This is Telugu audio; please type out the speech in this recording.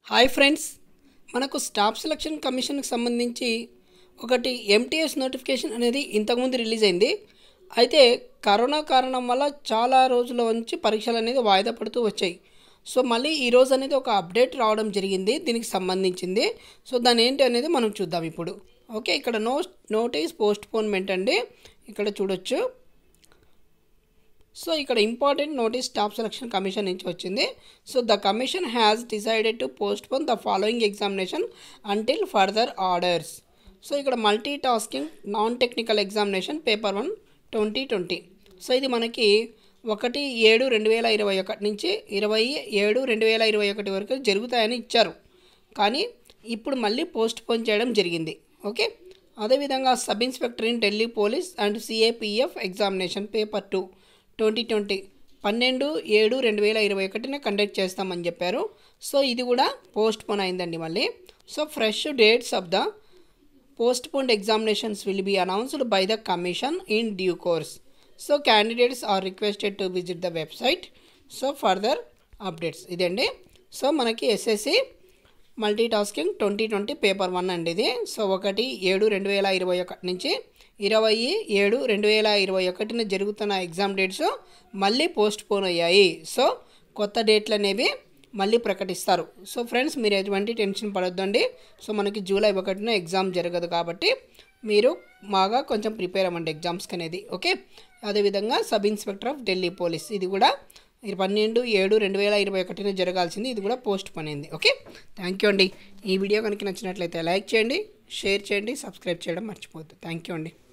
హాయ్ ఫ్రెండ్స్ మనకు స్టాఫ్ సెలక్షన్ కమిషన్కి సంబంధించి ఒకటి ఎంటీఎస్ నోటిఫికేషన్ అనేది ఇంతకుముందు రిలీజ్ అయింది అయితే కరోనా కారణం వల్ల చాలా రోజుల నుంచి పరీక్షలు అనేది వాయిదా పడుతూ వచ్చాయి సో మళ్ళీ ఈ రోజు అనేది ఒక అప్డేట్ రావడం జరిగింది దీనికి సంబంధించింది సో దాని ఏంటి అనేది మనం చూద్దాం ఇప్పుడు ఓకే ఇక్కడ నో నోటీస్ పోస్ట్ పోన్మెంట్ అండి ఇక్కడ చూడొచ్చు సో ఇక్కడ important notice staff selection commission నుంచి వచ్చింది so the commission has decided to postpone the following examination until further orders so ఇక్కడ multi tasking non technical examination paper one twenty twenty so ఇది మనకి ఒకటి ఏడు రెండు వేల ఇరవై ఒకటి నుంచి ఇరవై ఏడు రెండు వేల ఇరవై ఒకటి వరకు జరుగుతాయని ఇచ్చారు కానీ ఇప్పుడు మళ్ళీ పోస్ట్ పోన్ చేయడం జరిగింది ఓకే అదేవిధంగా sub inspector in Delhi police and CAPF examination paper two twenty twenty పన్నెండు ఏడు రెండు వేల ఇరవై ఒకటిన కండక్ట్ చేస్తామని చెప్పారు సో ఇది కూడా పోస్ట్ పోన్ అయిందండి మళ్ళీ so fresh dates of the postponed examinations will be announced by the commission in due course so candidates are requested to visit the website so further updates ఇదండి సో మనకి SSC multi tasking twenty twenty paper one అండి ఇది సో ఒకటి ఏడు రెండు వేల ఇరవై ఒకటి నుంచి ఇరవై ఏడు రెండు వేల ఇరవై ఒకటిన జరుగుతున్న ఎగ్జామ్ డేట్స్ మళ్ళీ పోస్ట్ పోన్ అయ్యాయి సో కొత్త డేట్లు అనేవి మళ్ళీ ప్రకటిస్తారు సో ఫ్రెండ్స్ మీరు ఎటువంటి టెన్షన్ పడొద్దండి సో మనకి జూలై ఒకటిన ఎగ్జామ్ జరగదు కాబట్టి మీరు బాగా కొంచెం ప్రిపేర్ అవ్వండి ఎగ్జామ్స్కి అనేది ఓకే అదేవిధంగా sub inspector of Delhi police ఇది కూడా ఇది పన్నెండు ఏడు రెండు వేల ఇరవై ఒకటిన జరగాల్సింది ఇది కూడా పోస్ట్ పనింది ఓకే థ్యాంక్ యూ అండి ఈ వీడియో కనుక నచ్చినట్లయితే లైక్ చేయండి షేర్ చేయండి సబ్స్క్రైబ్ చేయడం మర్చిపోద్దు థ్యాంక్ యూ అండి